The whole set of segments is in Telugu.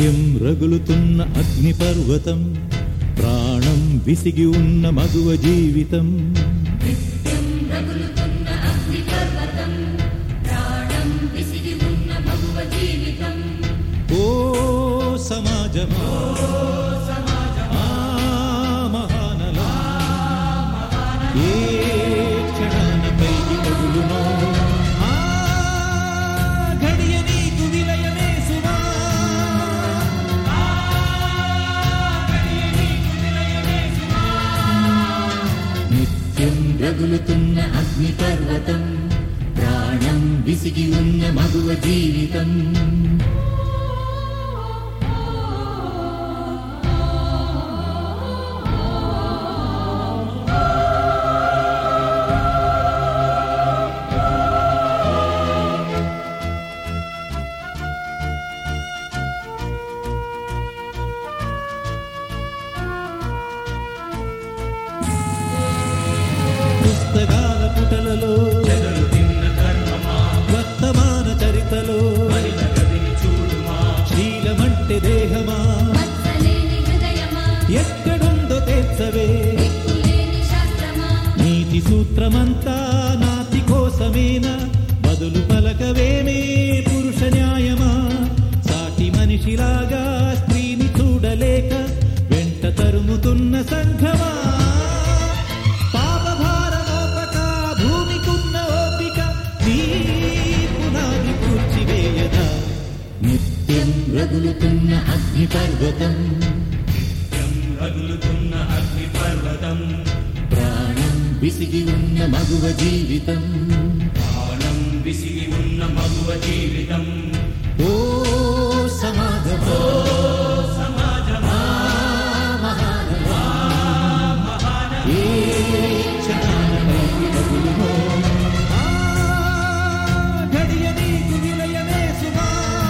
నిత్యం రగులుతున్న అగ్నిపర్వతం ప్రాణం విసిగి ఉన్న మగువ జీవితం నిత్యం రగులుతున్న అగ్నిపర్వతం ప్రాణం విసిగి ఉన్న మగువ జీవితం ఓ సమాజమా ఆ మహానలం ఏ క్షణాన పైకి తగులునో ఆ ఘడియ నీకు విలయమే సుమా నిత్యం రగులుతున్న అగ్నిపర్వతం ప్రాణం విసిగి ఉన్న మగువ జీవితం పుస్తకాల పుటలలో వర్తమాన చరితలో శీలమంటే దేహమా మత్సలేని హృదయమా ఎక్కడుందో తెచ్చవే దిక్కులేని శాస్త్రమా నీతి సూత్రమంతా నాతి కోసమేనా బదులు పలకవేమే పురుష న్యాయమా సాటి మనిషిలాగా స్త్రీని చూడలేక వెంట తరుముతున్న సంఘమా పాపభారమోపక భూమికున్న ఓపిక నీ పునాది పూడ్చివేయదా నిత్యం రగులుతున్న అగ్ని పర్వతం రగులుతున్న అగ్ని పర్వతం ప్రాణం విసిగి ఉన్న మగువ జీవితం ప్రాణం విసిగి ఉన్న మగువ జీవితం ఓ సమాజమా సమాజమా ఏ క్షణాన పైకి తగులునో, ఆ ఘడియ నీకు విలయమే సుమా.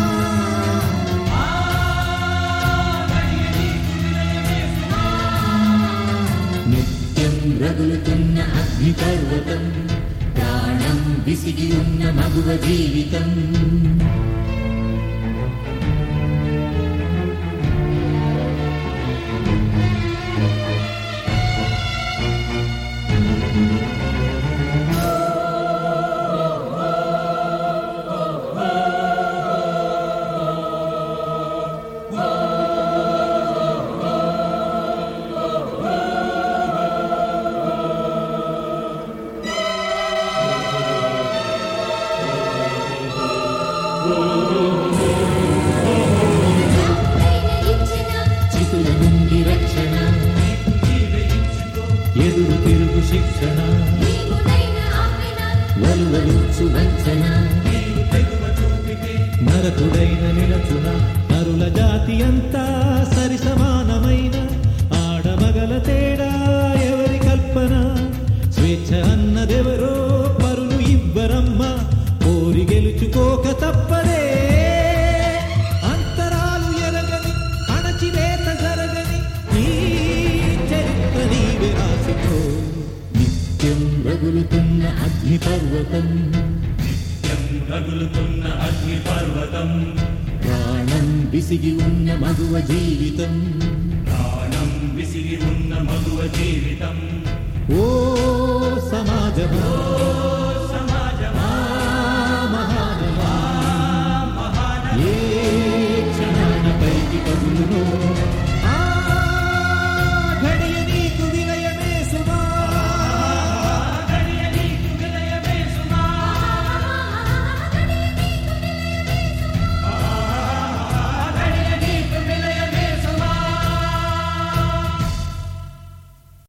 నిత్యం రగులుతున్న అగ్ని పర్వతం ప్రాణం విసిగి ఉన్న మగువ జీవితం పైన ఇచ్చిన చితుల నుండి రక్షణ ఎదురు తిరుగు శిక్షణ నీవునైన ఆజ్ఞ వలువలుచు వంచన నరకుడైన నిలచున నరుల జాతి అంతా సరి సమానమైన ఆడమగల తేడా ఎవరి కల్పన స్వేచ్ఛ అన్నదెవరో పరులు ఇవ్వరమ్మ కోరి గెలుచుకోక తప్పదే అంతరాలు ఎరగని అణచివేత జరగని ఈ చరిత్ర నీవే రాసుకో నిత్యం రగులుతున్న అగ్ని పర్వతం నిత్యం రగులుతున్న అగ్ని పర్వతం ప్రాణం విసిగి ఉన్న మగువ జీవితం